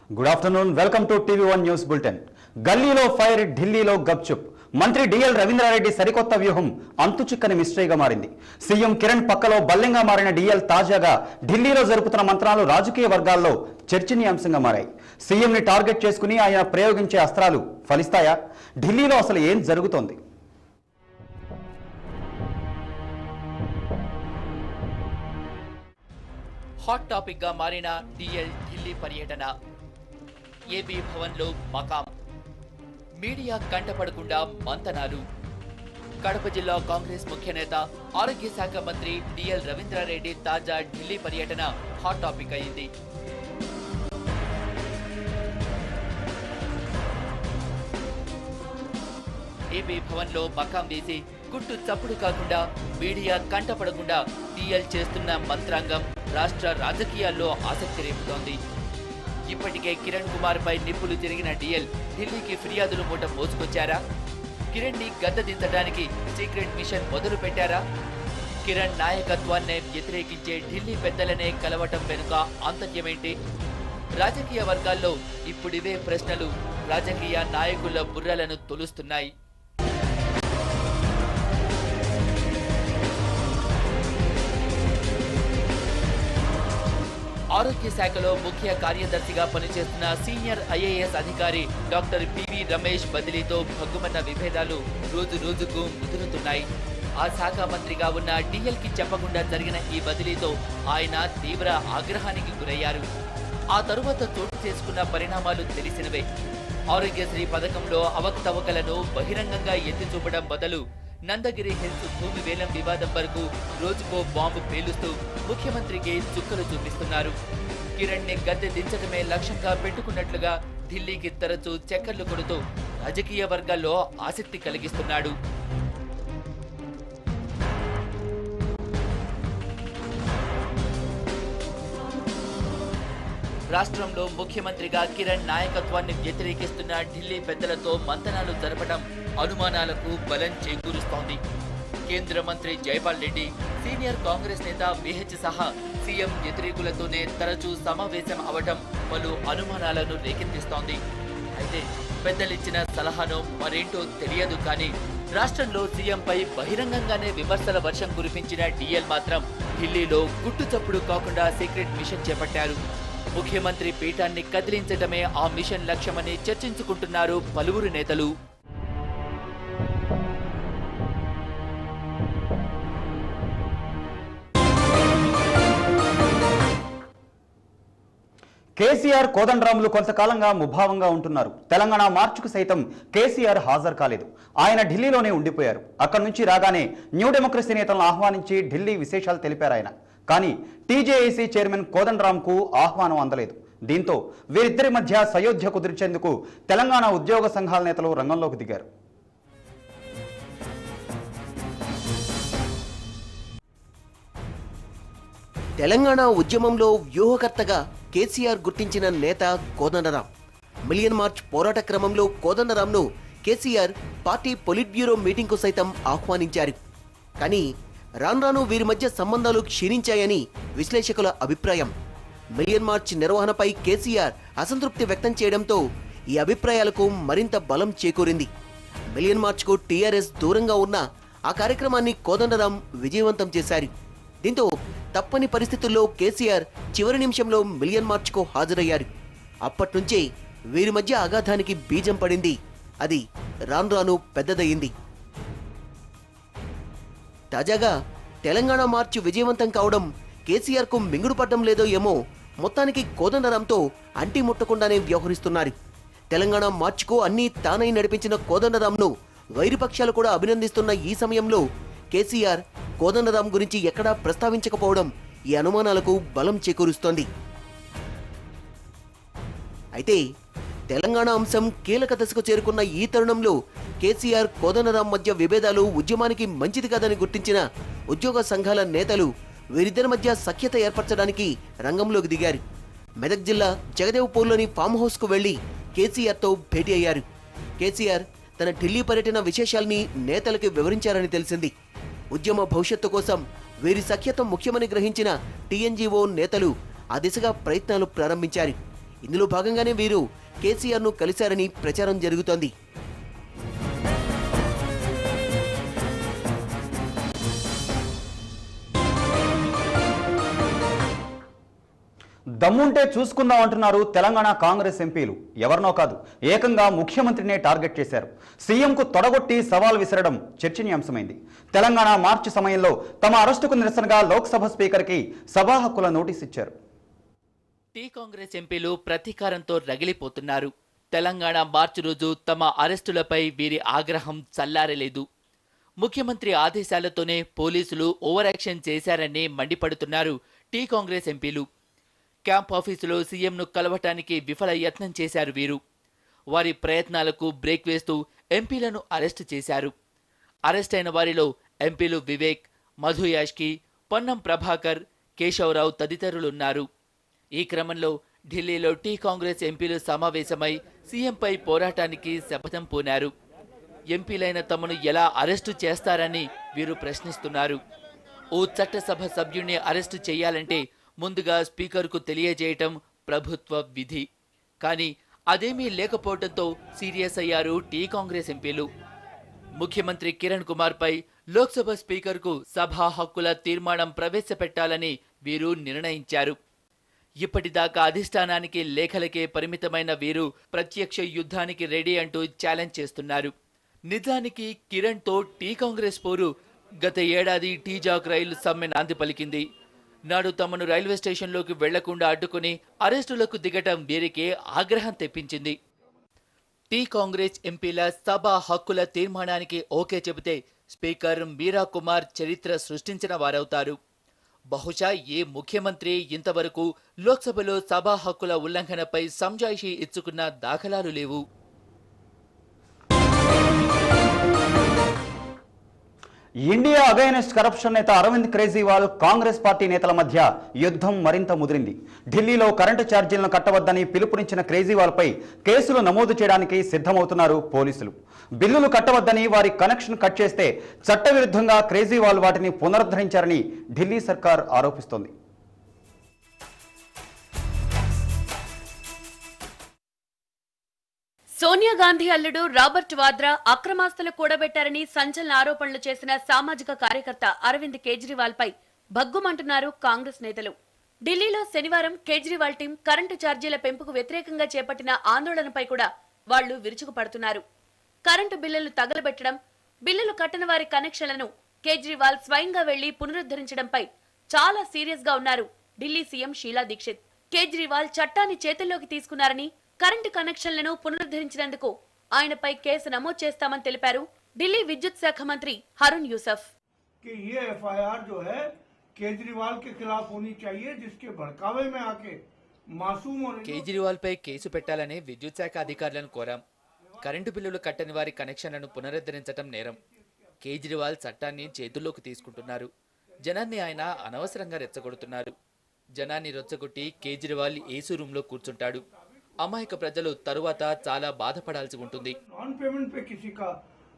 good afternoon welcome to TV one news bulletin గల్లీలో fire ఢిల్లీలో గప్చుప్ మంత్రి డిఎల్ రవీంద్రారెడ్డి సరికొత్త వ్యూహం అంతుచిక్కని మిస్టరీగా మారింది సీఎం కిరణ్ పక్కలో బల్లెంగా మారిన డిఎల్ తాజాగా ఢిల్లీలో జరుపుతున్న మంత్రాలు రాజకీయ వర్గాల్లో చర్చనీయాంశంగా మారాయి సీఎంని టార్గెట్ చేసుకుని ఆయన ప్రయోగించే అస్త్రాలు ఫలిస్తాయా ఢిల్లీలో అసలు ఏం జరుగుతోంది హాట్ టాపిక్ గా మారిన డిఎల్ ఢిల్లీ పర్యటన ఏపీ భవన్ లో మకాం మీడియా కంటపడకుండా మంతనాలు కడప జిల్లా కాంగ్రెస్ ముఖ్య నేత ఆరోగ్య శాఖ మంత్రి డిఎల్ రవీంద్రారెడ్డి తాజా ఢిల్లీ పర్యటన హాట్ టాపిక్ అయింది ఏపీ భవన్ లో మకాం వేసి గుట్టు చప్పుడు కాకుండా మీడియా కంటపడకుండా డిఎల్ చేస్తున్న మంత్రాంగం రాష్ట్ర రాజకీయాల్లో ఆసక్తి రేపుతోంది ఇప్పటికే కిరణ్ కుమార్ పై నిప్పులు జరిగిన డిఎల్ ఢిల్లీకి ఫిర్యాదులు మూట మోసుకొచ్చారా కిరణ్ ని గద్ద దించడానికి సీక్రెట్ మిషన్ మొదలు పెట్టారా కిరణ్ నాయకత్వాన్నే వ్యతిరేకించే ఢిల్లీ పెద్దలనే కలవటం వెనుక ఆంతర్యమేంటి రాజకీయ వర్గాల్లో ఇప్పుడివే ప్రశ్నలు రాజకీయ నాయకుల బుర్రలను తొలుస్తున్నాయి ఆరోగ్య శాఖలో ముఖ్య కార్యదర్శిగా పనిచేస్తున్న సీనియర్ ఐఏఎస్ అధికారి డాక్టర్ పివి రమేష్ బదిలీతో భగ్గుమన్న విభేదాలు రోజు రోజుకు ముదురుతున్నాయి ఆ శాఖ మంత్రిగా ఉన్న డిఎల్ కి చెప్పకుండా జరిగిన ఈ బదిలీతో ఆయన తీవ్ర ఆగ్రహానికి గురయ్యారు ఆ తరువాత చోటు చేసుకున్న పరిణామాలు తెలిసినవే ఆరోగ్యశ్రీ పథకంలో అవకతవకలను బహిరంగంగా ఎత్తి చూపడం బదులు నందగిరి హిల్స్ భూమి వేలం వివాదం వరకు రోజుకో బాంబు పేలుస్తూ ముఖ్యమంత్రికి చుక్కలు చూపిస్తున్నారు కిరణ్ ని గద్దె దించడమే లక్ష్యంగా పెట్టుకున్నట్లుగా ఢిల్లీకి తరచూ చక్కర్లు కొడుతూ రాజకీయ వర్గాల్లో ఆసక్తి కలిగిస్తున్నాడు రాష్ట్రంలో ముఖ్యమంత్రిగా కిరణ్ నాయకత్వాన్ని వ్యతిరేకిస్తున్న ఢిల్లీ పెద్దలతో మంతనాలు జరపడం అనుమానాలకు బలం చేకూరుస్తోంది కేంద్ర మంత్రి జైపాల్ రెడ్డి సీనియర్ కాంగ్రెస్ నేత విహెచ్ సహా సీఎం వ్యతిరేకులతోనే తరచూ సమావేశం అవటం పలు అనుమానాలను రేకెత్తిస్తోంది అయితే పెద్దలిచ్చిన సలహాను మరేంటో తెలియదు కానీ రాష్ట్రంలో సీఎంపై బహిరంగంగానే విమర్శల వర్షం కురిపించిన డిఎల్ మాత్రం ఢిల్లీలో గుట్టు చప్పుడు కాకుండా సీక్రెట్ మిషన్ చేపట్టారు ముఖ్యమంత్రి పీఠాన్ని కదిలించడమే ఆ మిషన్ లక్ష్యమని చర్చించుకుంటున్నారు పలువురు నేతలు కేసీఆర్ కోదండరాములు కొంతకాలంగా ముభావంగా ఉంటున్నారు తెలంగాణ మార్చుకు సైతం కేసీఆర్ హాజరు కాలేదు ఆయన ఢిల్లీలోనే ఉండిపోయారు అక్కడి నుంచి రాగానే న్యూ డెమోక్రసీ నేతలను ఆహ్వానించి ఢిల్లీ విశేషాలు తెలిపారు ఆయన కానీ టీజేఏసీ చైర్మన్ కోదండరాంకు ఆహ్వానం అందలేదు దీంతో వీరిద్దరి మధ్య సయోధ్య కుదిర్చేందుకు తెలంగాణ ఉద్యోగ సంఘాల నేతలు రంగంలోకి దిగారు తెలంగాణ ఉద్యమంలో వ్యూహకర్తగా కేసీఆర్ గుర్తించిన నేత కోదండరాం మిలియన్ మార్చ్ పోరాట క్రమంలో కోదండరాంను కేసీఆర్ పార్టీ పొలిట్ బ్యూరో మీటింగ్కు సైతం ఆహ్వానించారు కానీ రాను రాను వీరి మధ్య సంబంధాలు క్షీణించాయని విశ్లేషకుల అభిప్రాయం మిలియన్ మార్చ్ నిర్వహణపై కేసీఆర్ అసంతృప్తి వ్యక్తం చేయడంతో ఈ అభిప్రాయాలకు మరింత బలం చేకూరింది మిలియన్ మార్చ్కు టీఆర్ఎస్ దూరంగా ఉన్న ఆ కార్యక్రమాన్ని కోదండరాం విజయవంతం చేశారు దీంతో తప్పని పరిస్థితుల్లో కేసీఆర్ చివరి నిమిషంలో మిలియన్ మార్చ్కు హాజరయ్యారు అప్పట్నుంచే వీరి మధ్య అగాధానికి బీజం పడింది అది రాను రాను పెద్దదయ్యింది తాజాగా తెలంగాణ మార్చ్ విజయవంతం కావడం కేసీఆర్కు మింగుడు పడ్డం లేదో ఏమో మొత్తానికి కోదండరాంతో అంటి ముట్టకుండానే వ్యవహరిస్తున్నారు తెలంగాణ మార్చ్కు అన్నీ తానై నడిపించిన కోదండరాంను వైరుపక్షాలు కూడా అభినందిస్తున్న ఈ సమయంలో కేసీఆర్ కోదండరాం గురించి ఎక్కడా ప్రస్తావించకపోవడం ఈ అనుమానాలకు బలం చేకూరుస్తోంది అయితే తెలంగాణ అంశం కీలక దశకు చేరుకున్న ఈ తరుణంలో కేసీఆర్ కోదండరాం మధ్య విభేదాలు ఉద్యమానికి మంచిది కాదని గుర్తించిన ఉద్యోగ సంఘాల నేతలు వీరిద్దరి మధ్య సఖ్యత ఏర్పరచడానికి రంగంలోకి దిగారు మెదక్ జిల్లా జగదేవ్పూర్లోని ఫామ్ హౌస్కు వెళ్లి కేసీఆర్తో భేటీ అయ్యారు కేసీఆర్ తన ఢిల్లీ పర్యటన విశేషాల్ని నేతలకు వివరించారని తెలిసింది ఉద్యమ భవిష్యత్తు కోసం వీరి సఖ్యత ముఖ్యమని గ్రహించిన టీఎన్జీఓ నేతలు ఆ దిశగా ప్రయత్నాలు ప్రారంభించారు ఇందులో భాగంగానే వీరు కేసీఆర్ ను కలిశారని ప్రచారం జరుగుతోంది దమ్ముంటే చూసుకుందాం అంటున్నారు తెలంగాణ కాంగ్రెస్ ఎంపీలు ఎవరినో కాదు ఏకంగా ముఖ్యమంత్రినే టార్గెట్ చేశారు సీఎంకు తొడగొట్టి సవాల్ విసరడం చర్చనీయాంశమైంది తెలంగాణ మార్చి సమయంలో తమ అరెస్టుకు నిరసనగా లోక్సభ స్పీకర్కి సభా హక్కుల నోటీస్ ఇచ్చారు టీ కాంగ్రెస్ ఎంపీలు ప్రతీకారంతో రగిలిపోతున్నారు తెలంగాణ మార్చి రోజు తమ అరెస్టులపై వీరి ఆగ్రహం చల్లారలేదు ముఖ్యమంత్రి ఆదేశాలతోనే పోలీసులు ఓవర్ యాక్షన్ చేశారని మండిపడుతున్నారు టీ కాంగ్రెస్ ఎంపీలు క్యాంప్ ఆఫీసులో సీఎంను కలవటానికి విఫల యత్నం చేశారు వీరు వారి ప్రయత్నాలకు బ్రేక్ వేస్తూ ఎంపీలను అరెస్టు చేశారు అరెస్ట్ అయిన వారిలో ఎంపీలు వివేక్ మధు యాష్కి పొన్నం ప్రభాకర్ కేశవరావు తదితరులున్నారు ఈ క్రమంలో ఢిల్లీలో టీ కాంగ్రెస్ ఎంపీలు సమావేశమై సీఎంపై పోరాటానికి శపథం పూనారు ఎంపీలైన తమను ఎలా అరెస్టు చేస్తారని వీరు ప్రశ్నిస్తున్నారు ఓ చట్టసభ సభ్యుణ్ణి అరెస్టు చేయాలంటే ముందుగా స్పీకర్కు తెలియజేయటం ప్రభుత్వ విధి కానీ అదేమీ లేకపోవడంతో సీరియస్ అయ్యారు టీ కాంగ్రెస్ ఎంపీలు ముఖ్యమంత్రి కిరణ్ కుమార్ పై లోక్సభ స్పీకర్కు సభా హక్కుల తీర్మానం ప్రవేశపెట్టాలని వీరు నిర్ణయించారు ఇప్పటిదాకా అధిష్టానానికి లేఖలకే పరిమితమైన వీరు ప్రత్యక్ష యుద్ధానికి రెడీ అంటూ ఛాలెంజ్ చేస్తున్నారు నిజానికి కిరణ్ తో టీ కాంగ్రెస్ పోరు గత ఏడాది టీ జాక్ రైలు సమ్మె నాంది పలికింది నాడు తమను రైల్వే స్టేషన్లోకి వెళ్లకుండా అడ్డుకుని అరెస్టులకు దిగటం వీరికి ఆగ్రహం తెప్పించింది టీ కాంగ్రెస్ ఎంపీల సభ హక్కుల తీర్మానానికి ఓకే చెబితే స్పీకర్ మీరా కుమార్ చరిత్ర సృష్టించిన వారవుతారు బహుశా ఏ ముఖ్యమంత్రి ఇంతవరకు లోక్సభలో సభా హక్కుల ఉల్లంఘనపై సంజాయిషీ ఇచ్చుకున్న దాఖలాలు లేవు ఇండియా అగైనెస్ట్ కరప్షన్ నేత అరవింద్ కేజ్రీవాల్ కాంగ్రెస్ పార్టీ నేతల మధ్య యుద్ధం మరింత ముదిరింది ఢిల్లీలో కరెంటు ఛార్జీలను కట్టవద్దని పిలుపునిచ్చిన కేజ్రీవాల్పై కేసులు నమోదు చేయడానికి సిద్ధమవుతున్నారు పోలీసులు బిల్లులు కట్టవద్దని వారి కనెక్షన్ కట్ చేస్తే చట్టవిరుద్ధంగా కేజ్రీవాల్ వాటిని పునరుద్ధరించారని ఢిల్లీ సర్కార్ ఆరోపిస్తోంది సోనియా గాంధీ అల్లుడు రాబర్ట్ వాద్రా అక్రమాస్తులు కూడబెట్టారని సంచలన ఆరోపణలు చేసిన సామాజిక కార్యకర్త అరవింద్ కేజ్రీవాల్ పై భగ్గుమంటున్నారు కాంగ్రెస్ నేతలు ఢిల్లీలో శనివారం కేజ్రీవాల్ టీం కరెంటు ఛార్జీల పెంపుకు వ్యతిరేకంగా చేపట్టిన ఆందోళనపై కూడా వాళ్లు విరుచుకుపడుతున్నారు కరెంటు బిల్లులు తగలబెట్టడం బిల్లులు కట్టని వారి కనెక్షన్లను కేజ్రీవాల్ స్వయంగా వెళ్లి పునరుద్ధరించడంపై చాలా సీరియస్ గా ఉన్నారు ఢిల్లీ సీఎం షీలా దీక్షిత్ కేజ్రీవాల్ చట్టాన్ని చేతుల్లోకి తీసుకున్నారని కరెంటు కనెక్షన్లను పునరుద్ధరించినందుకు ఆయనపై కేసు నమోదు చేస్తామని తెలిపారు ఢిల్లీ విద్యుత్ శాఖ మంత్రి హరుణ్ యూసఫ్ कि ये एफआईआर जो है केजरीवाल के खिलाफ होनी चाहिए जिसके भड़कावे में आके मासूम और కేజ్రీవాల్ పై కేసు పెట్టాలని విద్యుత్ శాఖ అధికారులను కోరాం కరెంటు బిల్లులు కట్టని వారి కనెక్షన్లను పునరుద్ధరించడం నేరం కేజ్రీవాల్ చట్టాన్ని చేతుల్లోకి తీసుకుంటున్నారు జనాన్ని ఆయన అనవసరంగా రెచ్చగొడుతున్నారు జనాన్ని రెచ్చగొట్టి కేజ్రీవాల్ ఏసీ రూమ్లో కూర్చుంటాడు అమాయక ప్రజలు తరువాత చాలా బాధపడాల్సి ఉంటుంది नॉन पेमेंट पे किसी का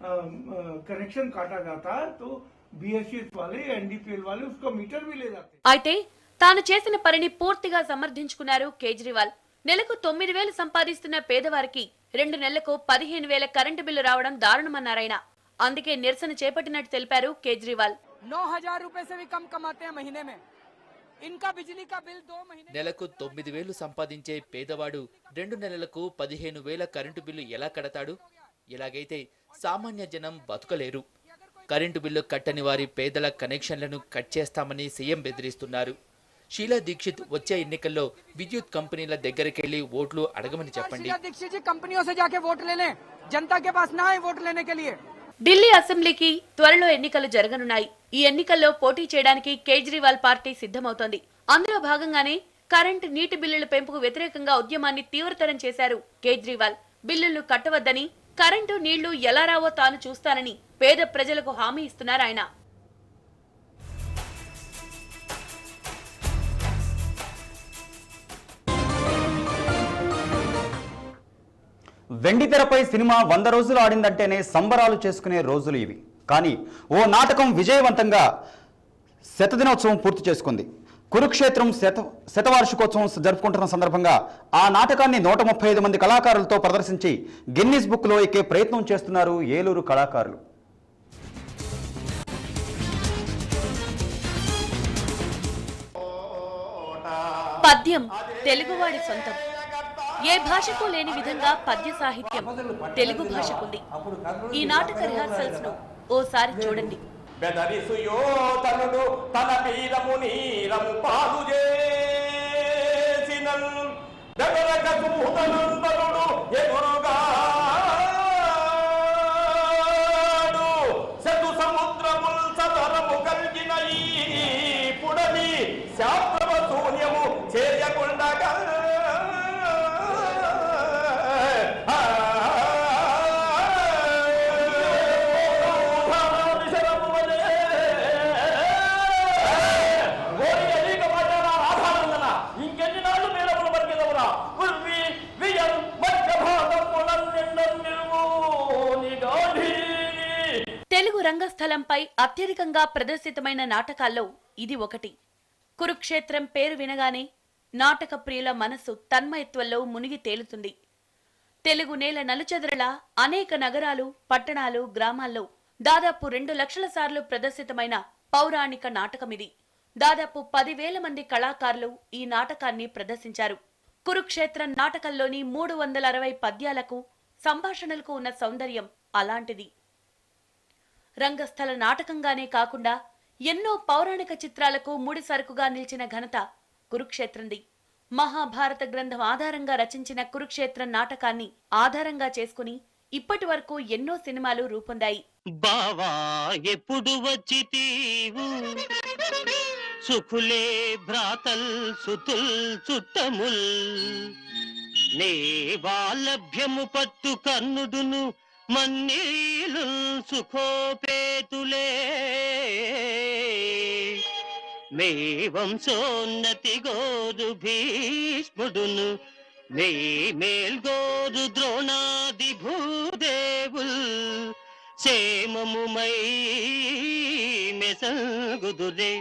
कनेक्शन काटा जाता है तो बीएसएस वाले एनडीपीएल वाले उसका मीटर भी ले जाते हैं అయితే తాను చేసిన పనిని పూర్తిగా సమర్థించుకున్నారు కేజ్రీవాల్ నెలకు తొమ్మిది వేలు సంపాదిస్తున్న పేదవారికి రెండు నెలలకు పదిహేను వేల కరెంటు బిల్లు రావడం దారుణమన్నారాయన అందుకే నిరసన చేపట్టినట్టు తెలిపారు కేజ్రీవాల్ नौ हजार रूपए से भी कम कमाते हैं महीने में इनका बिजली का बिल दो महीने నెలకు తొమ్మిది వేలు సంపాదించే పేదవాడు రెండు నెలలకు పదిహేను వేల కరెంటు బిల్లు ఎలా కడతాడు ఇలాగైతే సామాన్య జనం బతకలేరు కరెంటు బిల్లు కట్టని వారి పేదల కనెక్షన్లను కట్ చేస్తామని సీఎం బెదిరిస్తున్నారు షీలా దీక్షిత్ వచ్చే ఎన్నికల్లో విద్యుత్ కంపెనీల దగ్గరికెళ్లి ఓట్లు అడగమని చెప్పండి शीला दीक्षित जी कंपनियों से जाके वोट ले लें जनता के पास ना आए वोट लेने के लिए ఢిల్లీ అసెంబ్లీకి త్వరలో ఎన్నికలు జరగనున్నాయి ఈ ఎన్నికల్లో పోటీ చేయడానికి కేజ్రీవాల్ పార్టీ సిద్ధమవుతోంది అందులో భాగంగానే కరెంట్ నీటి బిల్లుల పెంపుకు వ్యతిరేకంగా ఉద్యమాన్ని తీవ్రతరం చేశారు కేజ్రీవాల్ బిల్లులను కట్టవద్దని కరెంటు నీళ్లు ఎలా రావో తాను చూస్తానని పేద ప్రజలకు హామీ ఇస్తున్నారు ఆయన వెండి తెరపై సినిమా వంద రోజులు ఆడిందంటేనే సంబరాలు చేసుకునే రోజులు ఇవి కానీ ఓ నాటకం విజయవంతంగా శతదినోత్సవం పూర్తి చేసుకుంది కురుక్షేత్రం శత శతవార్షికోత్సవం జరుపుకుంటున్న సందర్భంగా ఆ నాటకాన్ని నూట ముప్పై ఐదు మంది కళాకారులతో ప్రదర్శించి గిన్నిస్ బుక్లో ఎక్కే ప్రయత్నం చేస్తున్నారు ఏలూరు కళాకారులు పద్యం తెలుగువాడి సొంతం ఏ భాషకు లేని విధంగా పద్య సాహిత్యం తెలుగు భాషకుంది ఈ నాటక రిహార్సల్స్ ను ఓసారి చూడండి బెదరిసు యోధనుడు తన వీరము నీరము పాలు చేసిన బెదరక సూతనందనుడు ఎదురుగాడు శతు సముద్రముల్ సదరము కలిగిన ఈ పుడమి శాస్త్రవ శూన్యము చేయకుండగా ఇంకెన్ని నాళ్ళు మేడములు బతికెదవురా ఉర్వి వియం మధ్య భాగములం నిండు నిగాఢీని తెలుగు రంగస్థలంపై అత్యధికంగా ప్రదర్శితమైన నాటకాల్లో ఇది ఒకటి కురుక్షేత్రం పేరు వినగానే నాటక ప్రియుల మనసు తన్మయత్వంలో మునిగి తేలుతుంది తెలుగు నేల నలుచెదరలా అనేక నగరాలు పట్టణాలు గ్రామాల్లో దాదాపు రెండు లక్షల సార్లు ప్రదర్శితమైన పౌరాణిక నాటకమిది దాదాపు పదివేల మంది కళాకారులు ఈ నాటకాన్ని ప్రదర్శించారు కురుక్షేత్రం నాటకంలోని మూడు వందల అరవై పద్యాలకు సంభాషణలకు ఉన్న సౌందర్యం అలాంటిది రంగస్థల నాటకంగానే కాకుండా ఎన్నో పౌరాణిక చిత్రాలకు ముడి సరుకుగా నిలిచిన ఘనత కురుక్షేత్రంది మహాభారత గ్రంథం ఆధారంగా రచించిన కురుక్షేత్రం నాటకాన్ని ఆధారంగా చేసుకుని ఇప్పటి వరకు ఎన్నో సినిమాలు రూపొందాయి బావా ఎప్పుడు వచ్చితీవు సుఖులే భ్రాతల్ సుతుల్ చుట్టముల్ నే వాలభ్యము పట్టు కన్నుడును మన్నీలు సుఖోపేతులే మే వంశోన్నతి గోరు భీష్ముడును నే మేల్గోరు ద్రోణాది భూదేవుల్ క్షేమముమై మెసగుదురే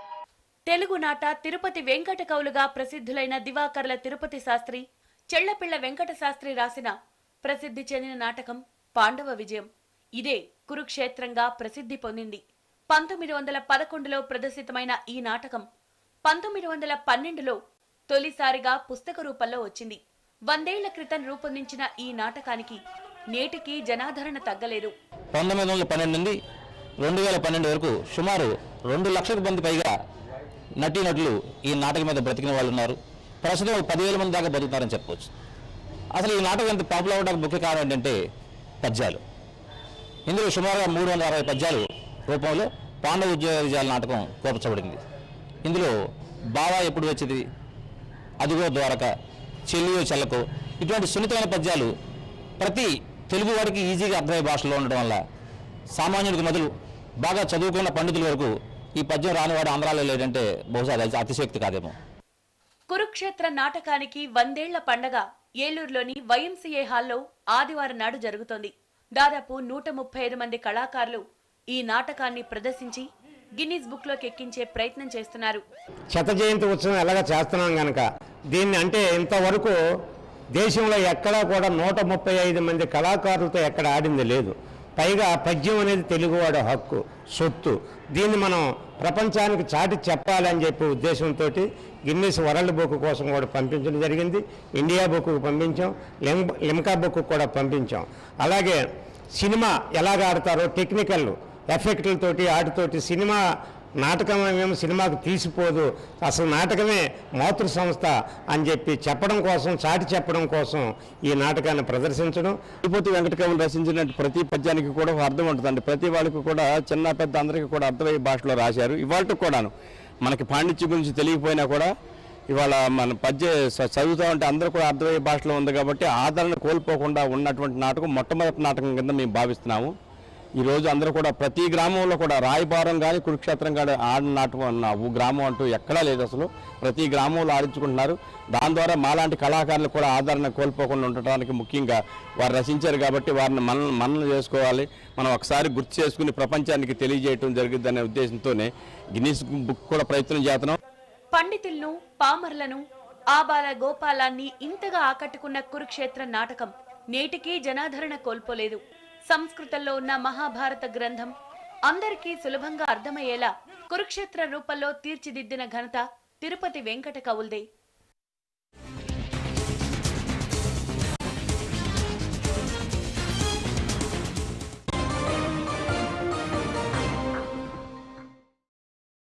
తెలుగు నాట తిరుపతి వెంకట కవులుగా ప్రసిద్ధులైన దివాకర్ల తిరుపతి శాస్త్రి చెళ్లపిళ్ల వెంకట శాస్త్రి రాసిన ప్రసిద్ధి చెందిన నాటకం పాండవ విజయం ఇదే కురుక్షేత్రంగా ప్రసిద్ధి పొందింది పంతొమ్మిది వందల పదకొండులో ప్రదర్శితమైన ఈ నాటకం పంతొమ్మిది వందల పన్నెండులో తొలిసారిగా పుస్తక రూపంలో వచ్చింది వందేళ్ల క్రితం రూపొందించిన ఈ నాటకానికి నేటికి జనాదరణ తగ్గలేదు పంతొమ్మిది వందల పన్నెండు నుండి రెండు వేల పన్నెండు వరకు సుమారు రెండు లక్షల మంది పైగా నటీనటులు ఈ నాటకం మీద బ్రతికిన వాళ్ళు ఉన్నారు ప్రస్తుతం ఒక పదివేల మంది దాకా బతుకుతారని చెప్పవచ్చు అసలు ఈ నాటకం ఎంత పాపులర్ అవడానికి ముఖ్య కారణం ఏంటంటే పద్యాలు ఇందులో సుమారుగా మూడు వందల అరవై పద్యాలు రూపంలో పాండవ ఉద్యోగ విజయాల నాటకం కోర్చబడింది ఇందులో బావా ఎప్పుడు వచ్చేది అదిగో ద్వారక చెల్లియో చెల్లకు ఇటువంటి సున్నితమైన పద్యాలు ప్రతి తెలుగు వాడికి ఈజీగా అర్థమయ్యే భాషలో ఉండడం వల్ల సామాన్యుడికి మొదలు బాగా చదువుకున్న పండితుల వరకు ఈ పద్యం రానివాడు ఆంధ్రాలో లేదంటే బహుశా అది అతిశక్తి కాదేమో కురుక్షేత్ర నాటకానికి వందేళ్ల పండగ ఏలూరులోని వైఎంసీఏ హాల్లో ఆదివారం నాడు జరుగుతోంది దాదాపు నూట ముప్పై ఐదు మంది కళాకారులు ఈ నాటకాన్ని ప్రదర్శించి గిన్నీస్ బుక్లోకి ఎక్కించే ప్రయత్నం చేస్తున్నారు శత జయంతి ఉత్సవం ఎలాగ చేస్తున్నాం కనుక దీన్ని అంటే ఇంతవరకు దేశంలో ఎక్కడా కూడా నూట ముప్పై ఐదు మంది కళాకారులతో ఎక్కడ ఆడింది లేదు పైగా పద్యం అనేది తెలుగువాడి హక్కు సొత్తు దీన్ని మనం ప్రపంచానికి చాటి చెప్పాలని చెప్పి ఉద్దేశంతో గిన్నీస్ వరల్డ్ బుక్ కోసం కూడా పంపించడం జరిగింది ఇండియా బుక్కు పంపించాం లిమ్ లిమ్కా బుక్ కూడా పంపించాం అలాగే సినిమా ఎలాగ ఆడతారో టెక్నికల్ ఎఫెక్ట్లతోటి వాటితోటి సినిమా నాటకం ఏమో సినిమాకు తీసిపోదు అసలు నాటకమే మాతృ సంస్థ అని చెప్పి చెప్పడం కోసం చాటి చెప్పడం కోసం ఈ నాటకాన్ని ప్రదర్శించడం తిరుపతి వెంకటకవులు రచించిన ప్రతి పద్యానికి కూడా ఒక అర్థం ఉంటుందండి ప్రతి వాళ్ళకి కూడా చిన్న పెద్ద అందరికీ కూడా అర్థమయ్యే భాషలో రాశారు ఇవాళ కూడాను మనకి పాండిత్యం గురించి తెలియకపోయినా కూడా ఇవాళ మన పద్య చ- చదువుతా ఉంటే అందరూ కూడా అర్థమయ్యే భాషలో ఉంది కాబట్టి ఆదరణ కోల్పోకుండా ఉన్నటువంటి నాటకం మొట్టమొదటి నాటకం కింద మేము భావిస్తున్నాము ఈ రోజు అందరూ కూడా ప్రతి గ్రామంలో కూడా రాయబారం కానీ కురుక్షేత్రం కానీ ఆడిన నాటకం అన్న ఊ గ్రామం అంటూ ఎక్కడా లేదు అసలు ప్రతి గ్రామంలో ఆడించుకుంటున్నారు దాని ద్వారా మాలాంటి కళాకారులు కూడా ఆదరణ కోల్పోకుండా ఉండటానికి ముఖ్యంగా వారు రచించారు కాబట్టి వారిని మన మనన చేసుకోవాలి మనం ఒకసారి గుర్తు చేసుకుని ప్రపంచానికి తెలియజేయటం జరుగుతుందనే ఉద్దేశంతోనే గిన్నీస్ బుక్ కూడా ప్రయత్నం చేస్తున్నాం పండితులను పామర్లను ఆబాల గోపాలాన్ని ఇంతగా ఆకట్టుకున్న కురుక్షేత్ర నాటకం నేటికీ జనాదరణ కోల్పోలేదు సంస్కృతంలో ఉన్న మహాభారత గ్రంథం అందరికీ సులభంగా అర్థమయ్యేలా కురుక్షేత్ర రూపంలో తీర్చిదిద్దిన ఘనత తిరుపతి వెంకట కవుల్దే